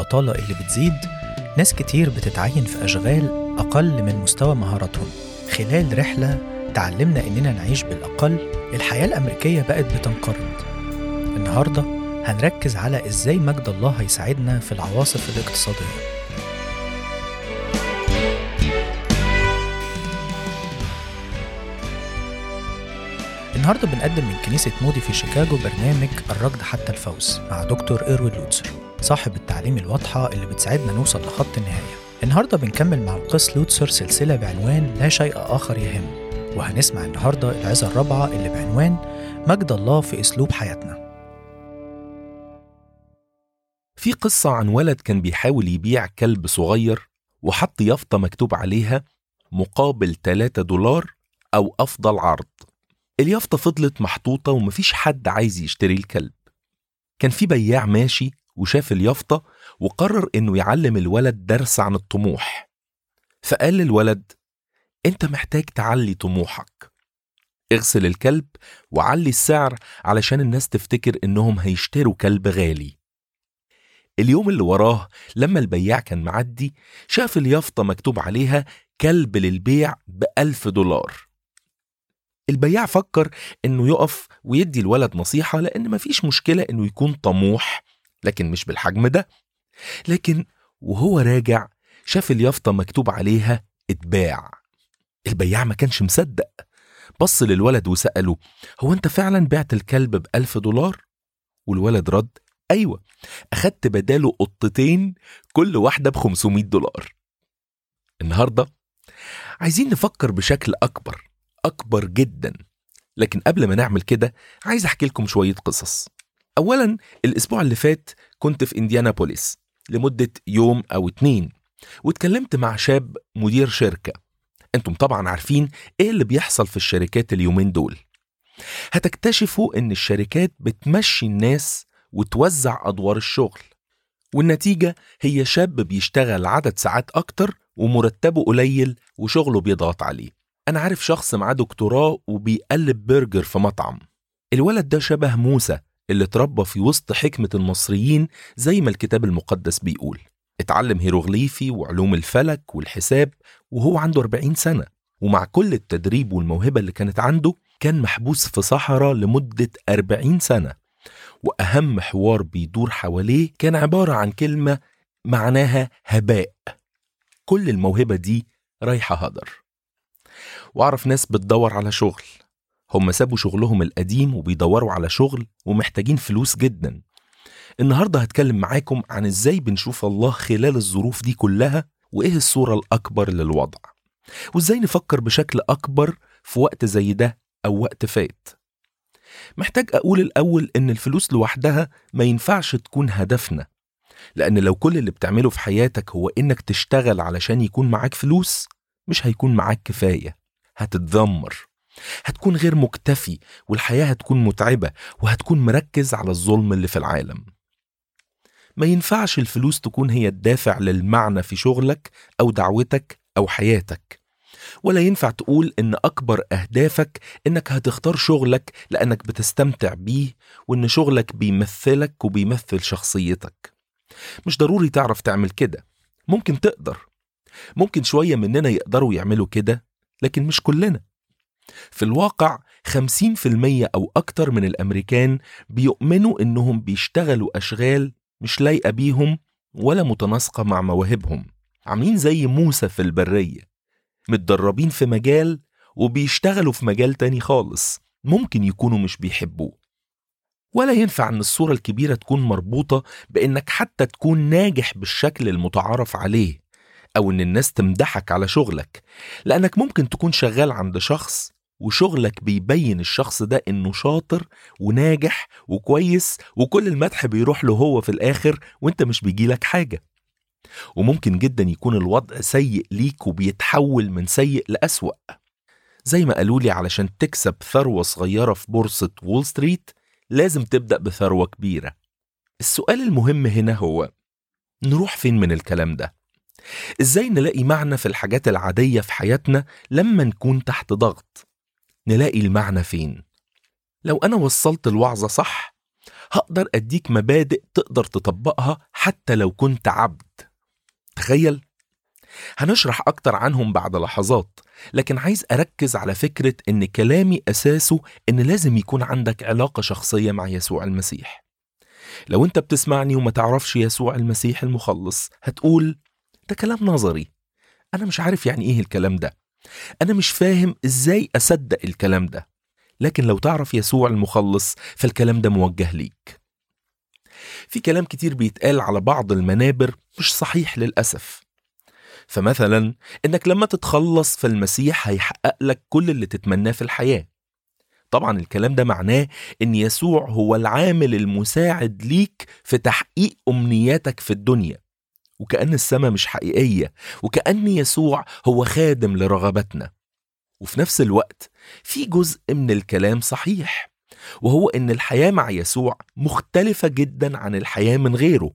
البطالة اللي بتزيد ناس كتير بتتعين في أشغال أقل من مستوى مهاراتهم خلال رحلة تعلمنا إننا نعيش بالأقل الحياة الأمريكية بقت بتنقرض النهاردة هنركز على إزاي مجد الله هيساعدنا في العواصف الاقتصادية النهارده بنقدم من كنيسة مودي في شيكاغو برنامج الركض حتى الفوز مع دكتور إيروين لوتسر صاحب التعليم الواضحة اللي بتساعدنا نوصل لخط النهاية النهارده بنكمل مع القس لوتسر سلسلة بعنوان لا شيء آخر يهم وهنسمع النهارده العظة الرابعة اللي بعنوان مجد الله في أسلوب حياتنا في قصة عن ولد كان بيحاول يبيع كلب صغير وحط يافطة مكتوب عليها مقابل 3 دولار أو أفضل عرض اليافطة فضلت محطوطة ومفيش حد عايز يشتري الكلب كان في بياع ماشي وشاف اليافطة وقرر إنه يعلم الولد درس عن الطموح فقال للولد أنت محتاج تعلي طموحك اغسل الكلب وعلي السعر علشان الناس تفتكر إنهم هيشتروا كلب غالي اليوم اللي وراه لما البياع كان معدي شاف اليافطة مكتوب عليها كلب للبيع بألف دولار البياع فكر انه يقف ويدي الولد نصيحة لان مفيش مشكلة انه يكون طموح لكن مش بالحجم ده لكن وهو راجع شاف اليافطة مكتوب عليها اتباع البياع ما كانش مصدق بص للولد وسأله هو انت فعلا بعت الكلب بألف دولار؟ والولد رد أيوة أخدت بداله قطتين كل واحدة ب 500 دولار النهاردة عايزين نفكر بشكل أكبر أكبر جدا لكن قبل ما نعمل كده عايز أحكي لكم شوية قصص أولا الأسبوع اللي فات كنت في إنديانابوليس لمدة يوم أو اتنين واتكلمت مع شاب مدير شركة انتم طبعا عارفين ايه اللي بيحصل في الشركات اليومين دول هتكتشفوا ان الشركات بتمشي الناس وتوزع أدوار الشغل والنتيجة هي شاب بيشتغل عدد ساعات أكتر ومرتبه قليل وشغله بيضغط عليه أنا عارف شخص معاه دكتوراه وبيقلب برجر في مطعم الولد ده شبه موسى اللي اتربى في وسط حكمة المصريين زي ما الكتاب المقدس بيقول اتعلم هيروغليفي وعلوم الفلك والحساب وهو عنده 40 سنة ومع كل التدريب والموهبة اللي كانت عنده كان محبوس في صحراء لمدة 40 سنة وأهم حوار بيدور حواليه كان عبارة عن كلمة معناها هباء كل الموهبة دي رايحة هدر وأعرف ناس بتدور على شغل هم سابوا شغلهم القديم وبيدوروا على شغل ومحتاجين فلوس جدا النهاردة هتكلم معاكم عن ازاي بنشوف الله خلال الظروف دي كلها وايه الصورة الأكبر للوضع وازاي نفكر بشكل أكبر في وقت زي ده أو وقت فات محتاج أقول الأول إن الفلوس لوحدها ما ينفعش تكون هدفنا لأن لو كل اللي بتعمله في حياتك هو إنك تشتغل علشان يكون معاك فلوس مش هيكون معاك كفاية هتتذمر هتكون غير مكتفي والحياة هتكون متعبة وهتكون مركز على الظلم اللي في العالم ما ينفعش الفلوس تكون هي الدافع للمعنى في شغلك أو دعوتك أو حياتك ولا ينفع تقول إن أكبر أهدافك إنك هتختار شغلك لأنك بتستمتع بيه وإن شغلك بيمثلك وبيمثل شخصيتك مش ضروري تعرف تعمل كده ممكن تقدر ممكن شوية مننا يقدروا يعملوا كده لكن مش كلنا في الواقع 50% أو أكتر من الأمريكان بيؤمنوا إنهم بيشتغلوا أشغال مش لايقة بيهم ولا متناسقة مع مواهبهم عاملين زي موسى في البرية متدربين في مجال وبيشتغلوا في مجال تاني خالص ممكن يكونوا مش بيحبوه ولا ينفع ان الصورة الكبيرة تكون مربوطة بانك حتى تكون ناجح بالشكل المتعارف عليه او ان الناس تمدحك على شغلك لانك ممكن تكون شغال عند شخص وشغلك بيبين الشخص ده انه شاطر وناجح وكويس وكل المدح بيروح له هو في الاخر وانت مش بيجيلك حاجة وممكن جدا يكون الوضع سيء ليك وبيتحول من سيء لأسوأ زي ما قالوا لي علشان تكسب ثروة صغيرة في بورصة وول ستريت لازم تبدأ بثروة كبيرة السؤال المهم هنا هو نروح فين من الكلام ده ازاي نلاقي معنى في الحاجات العادية في حياتنا لما نكون تحت ضغط نلاقي المعنى فين لو أنا وصلت الوعظة صح هقدر أديك مبادئ تقدر تطبقها حتى لو كنت عبد تخيل هنشرح أكتر عنهم بعد لحظات لكن عايز أركز على فكرة إن كلامي أساسه إن لازم يكون عندك علاقة شخصية مع يسوع المسيح لو أنت بتسمعني وما تعرفش يسوع المسيح المخلص هتقول ده كلام نظري أنا مش عارف يعني إيه الكلام ده أنا مش فاهم إزاي أصدق الكلام ده لكن لو تعرف يسوع المخلص فالكلام ده موجه ليك في كلام كتير بيتقال على بعض المنابر مش صحيح للأسف فمثلا إنك لما تتخلص فالمسيح هيحقق لك كل اللي تتمناه في الحياة طبعا الكلام ده معناه إن يسوع هو العامل المساعد ليك في تحقيق أمنياتك في الدنيا وكأن السماء مش حقيقية وكأن يسوع هو خادم لرغباتنا وفي نفس الوقت في جزء من الكلام صحيح وهو ان الحياه مع يسوع مختلفه جدا عن الحياه من غيره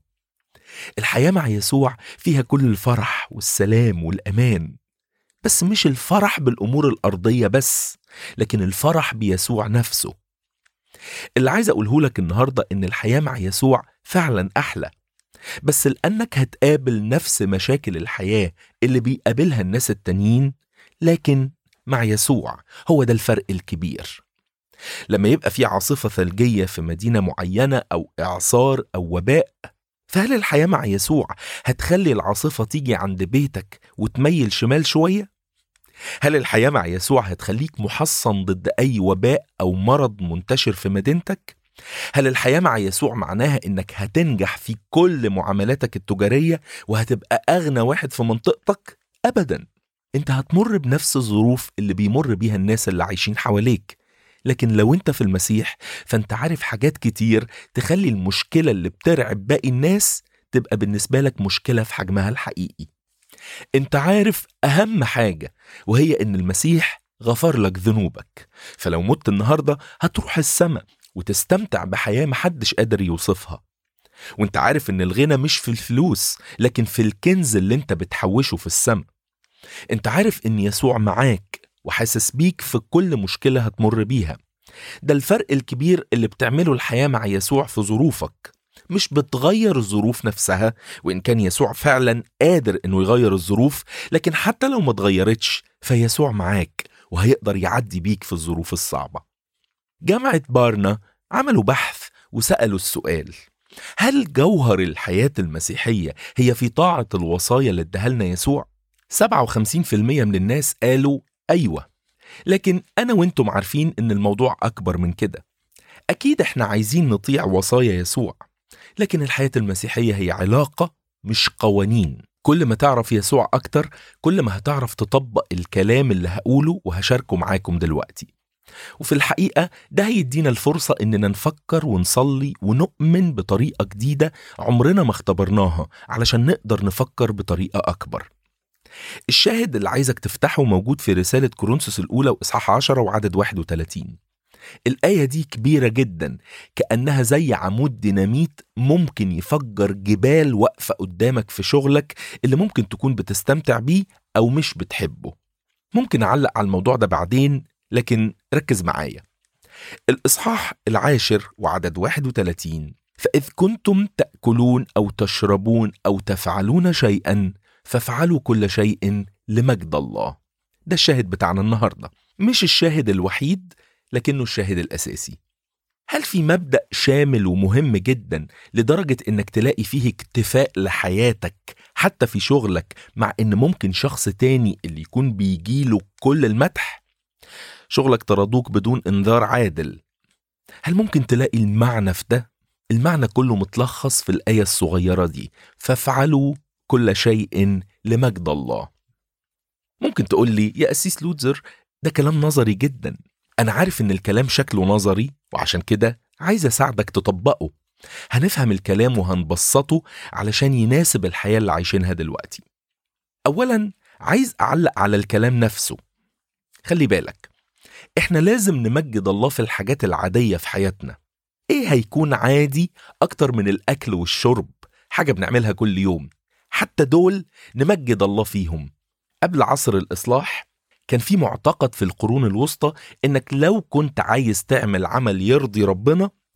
الحياه مع يسوع فيها كل الفرح والسلام والامان بس مش الفرح بالامور الارضيه بس لكن الفرح بيسوع نفسه اللي عايز اقوله لك النهارده ان الحياه مع يسوع فعلا احلى بس لانك هتقابل نفس مشاكل الحياه اللي بيقابلها الناس التانيين لكن مع يسوع هو ده الفرق الكبير لما يبقى في عاصفة ثلجية في مدينة معينة أو إعصار أو وباء فهل الحياة مع يسوع هتخلي العاصفة تيجي عند بيتك وتميل شمال شوية؟ هل الحياة مع يسوع هتخليك محصن ضد أي وباء أو مرض منتشر في مدينتك؟ هل الحياة مع يسوع معناها إنك هتنجح في كل معاملاتك التجارية وهتبقى أغنى واحد في منطقتك؟ أبداً انت هتمر بنفس الظروف اللي بيمر بيها الناس اللي عايشين حواليك لكن لو انت في المسيح فانت عارف حاجات كتير تخلي المشكلة اللي بترعب باقي الناس تبقى بالنسبة لك مشكلة في حجمها الحقيقي انت عارف اهم حاجة وهي ان المسيح غفر لك ذنوبك فلو مت النهاردة هتروح السماء وتستمتع بحياة محدش قادر يوصفها وانت عارف ان الغنى مش في الفلوس لكن في الكنز اللي انت بتحوشه في السماء انت عارف ان يسوع معاك وحاسس بيك في كل مشكلة هتمر بيها ده الفرق الكبير اللي بتعمله الحياة مع يسوع في ظروفك مش بتغير الظروف نفسها وإن كان يسوع فعلا قادر إنه يغير الظروف لكن حتى لو ما اتغيرتش فيسوع معاك وهيقدر يعدي بيك في الظروف الصعبة جامعة بارنا عملوا بحث وسألوا السؤال هل جوهر الحياة المسيحية هي في طاعة الوصايا اللي اداها لنا يسوع؟ 57% من الناس قالوا أيوة لكن أنا وإنتم عارفين إن الموضوع أكبر من كده أكيد إحنا عايزين نطيع وصايا يسوع لكن الحياة المسيحية هي علاقة مش قوانين كل ما تعرف يسوع أكتر كل ما هتعرف تطبق الكلام اللي هقوله وهشاركه معاكم دلوقتي وفي الحقيقة ده هيدينا الفرصة إننا نفكر ونصلي ونؤمن بطريقة جديدة عمرنا ما اختبرناها علشان نقدر نفكر بطريقة أكبر الشاهد اللي عايزك تفتحه موجود في رسالة كورنثوس الأولى وإصحاح 10 وعدد 31 الآية دي كبيرة جدا كأنها زي عمود ديناميت ممكن يفجر جبال واقفة قدامك في شغلك اللي ممكن تكون بتستمتع بيه أو مش بتحبه ممكن أعلق على الموضوع ده بعدين لكن ركز معايا الإصحاح العاشر وعدد 31 فإذ كنتم تأكلون أو تشربون أو تفعلون شيئا فافعلوا كل شيء لمجد الله ده الشاهد بتاعنا النهارده مش الشاهد الوحيد لكنه الشاهد الاساسي هل في مبدا شامل ومهم جدا لدرجه انك تلاقي فيه اكتفاء لحياتك حتى في شغلك مع ان ممكن شخص تاني اللي يكون بيجيله كل المدح شغلك طردوك بدون انذار عادل هل ممكن تلاقي المعنى في ده المعنى كله متلخص في الايه الصغيره دي فافعلوا كل شيء لمجد الله ممكن تقول لي يا أسيس لوتزر ده كلام نظري جدا أنا عارف إن الكلام شكله نظري وعشان كده عايز أساعدك تطبقه هنفهم الكلام وهنبسطه علشان يناسب الحياة اللي عايشينها دلوقتي أولا عايز أعلق على الكلام نفسه خلي بالك إحنا لازم نمجد الله في الحاجات العادية في حياتنا إيه هيكون عادي أكتر من الأكل والشرب حاجة بنعملها كل يوم حتى دول نمجد الله فيهم قبل عصر الإصلاح كان في معتقد في القرون الوسطى إنك لو كنت عايز تعمل عمل يرضي ربنا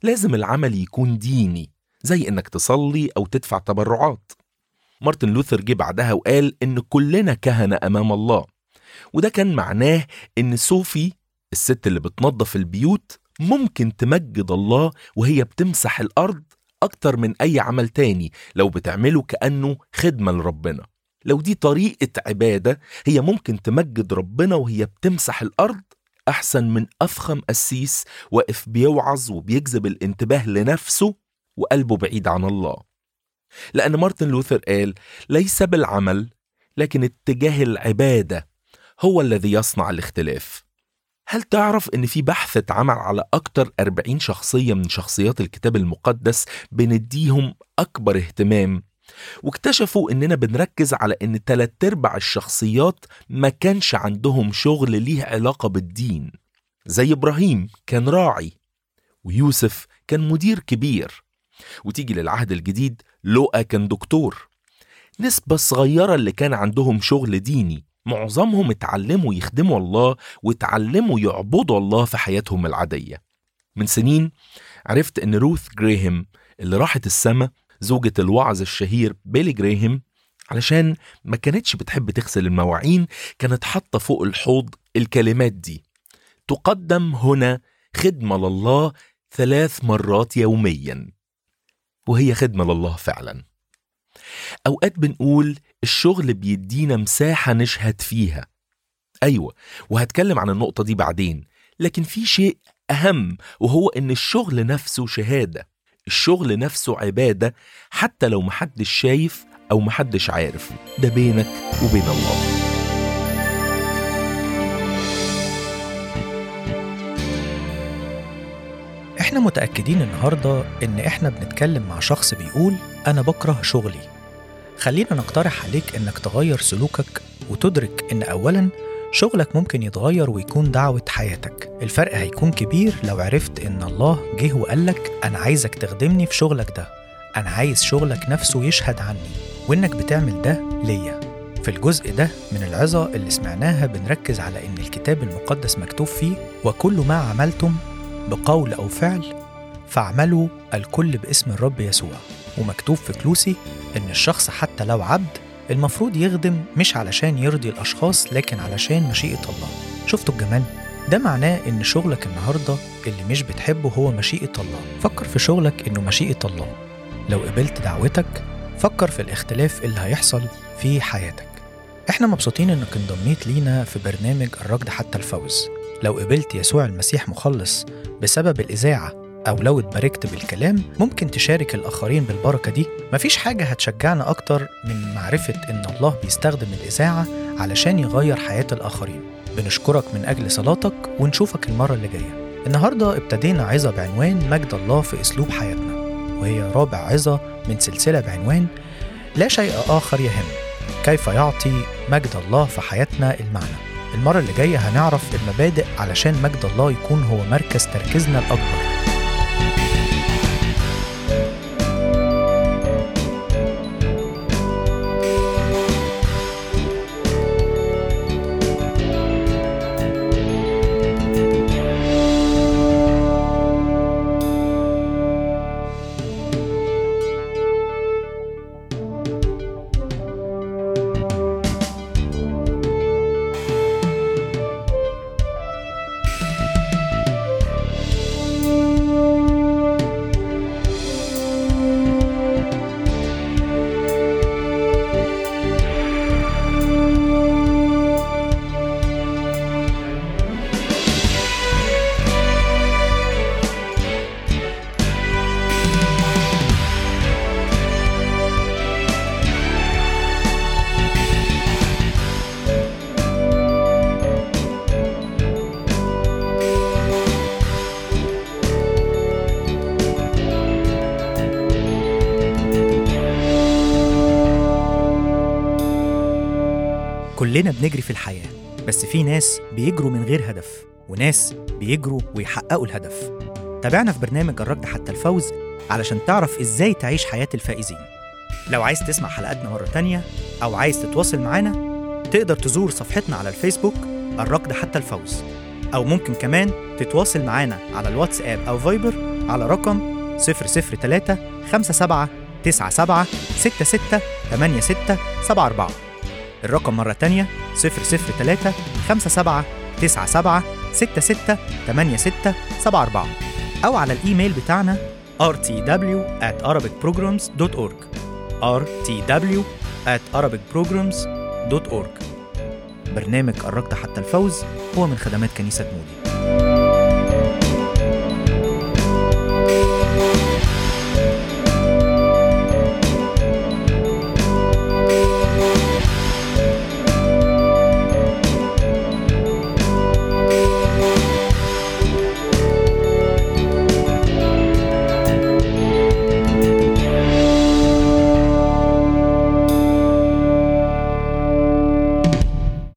لازم العمل يكون ديني زي إنك تصلي أو تدفع تبرعات مارتن لوثر جه بعدها وقال إن كلنا كهنة أمام الله وده كان معناه إن صوفي الست اللي بتنظف البيوت ممكن تمجد الله وهي بتمسح الأرض أكتر من أي عمل تاني لو بتعمله كأنه خدمة لربنا لو دي طريقة عبادة هي ممكن تمجد ربنا وهي بتمسح الأرض أحسن من أفخم قسيس واقف بيوعظ وبيجذب الانتباه لنفسه وقلبه بعيد عن الله لأن مارتن لوثر قال ليس بالعمل لكن اتجاه العبادة هو الذي يصنع الاختلاف هل تعرف ان في بحث اتعمل على اكتر 40 شخصية من شخصيات الكتاب المقدس بنديهم اكبر اهتمام واكتشفوا اننا بنركز على ان تلات ارباع الشخصيات ما كانش عندهم شغل ليه علاقة بالدين زي ابراهيم كان راعي ويوسف كان مدير كبير وتيجي للعهد الجديد لوقا كان دكتور نسبة صغيرة اللي كان عندهم شغل ديني معظمهم اتعلموا يخدموا الله واتعلموا يعبدوا الله في حياتهم العادية من سنين عرفت ان روث جريهام اللي راحت السما زوجة الوعظ الشهير بيلي جريهام علشان ما كانتش بتحب تغسل المواعين كانت حاطة فوق الحوض الكلمات دي تقدم هنا خدمة لله ثلاث مرات يوميا وهي خدمة لله فعلا أوقات بنقول الشغل بيدينا مساحة نشهد فيها أيوة وهتكلم عن النقطة دي بعدين لكن في شيء أهم وهو إن الشغل نفسه شهادة الشغل نفسه عبادة حتى لو محدش شايف أو محدش عارف ده بينك وبين الله احنا متأكدين النهاردة ان احنا بنتكلم مع شخص بيقول انا بكره شغلي خلينا نقترح عليك انك تغير سلوكك وتدرك ان اولا شغلك ممكن يتغير ويكون دعوة حياتك الفرق هيكون كبير لو عرفت ان الله جه وقالك انا عايزك تخدمني في شغلك ده انا عايز شغلك نفسه يشهد عني وانك بتعمل ده ليا في الجزء ده من العظة اللي سمعناها بنركز على ان الكتاب المقدس مكتوب فيه وكل ما عملتم بقول أو فعل فاعملوا الكل باسم الرب يسوع ومكتوب في كلوسي إن الشخص حتى لو عبد المفروض يخدم مش علشان يرضي الأشخاص لكن علشان مشيئة الله شفتوا الجمال؟ ده معناه إن شغلك النهاردة اللي مش بتحبه هو مشيئة الله فكر في شغلك إنه مشيئة الله لو قبلت دعوتك فكر في الاختلاف اللي هيحصل في حياتك احنا مبسوطين انك انضميت لينا في برنامج الركض حتى الفوز لو قبلت يسوع المسيح مخلص بسبب الإذاعة أو لو اتباركت بالكلام ممكن تشارك الآخرين بالبركة دي مفيش حاجة هتشجعنا أكتر من معرفة إن الله بيستخدم الإذاعة علشان يغير حياة الآخرين بنشكرك من أجل صلاتك ونشوفك المرة اللي جاية النهاردة ابتدينا عظة بعنوان مجد الله في أسلوب حياتنا وهي رابع عظة من سلسلة بعنوان لا شيء آخر يهم كيف يعطي مجد الله في حياتنا المعنى المرة اللي جاية هنعرف المبادئ علشان مجد الله يكون هو مركز تركيزنا الأكبر كلنا بنجري في الحياة بس في ناس بيجروا من غير هدف وناس بيجروا ويحققوا الهدف تابعنا في برنامج الركض حتى الفوز علشان تعرف ازاي تعيش حياة الفائزين لو عايز تسمع حلقاتنا مرة تانية أو عايز تتواصل معانا تقدر تزور صفحتنا على الفيسبوك الركض حتى الفوز أو ممكن كمان تتواصل معانا على الواتساب أو فايبر على رقم 003 57 97 66 86 74 الرقم مرة تانية 003 57 97 66 86 74 أو على الإيميل بتاعنا rtw at arabicprograms.org rtw at arabicprograms.org برنامج قربت حتى الفوز هو من خدمات كنيسة مودي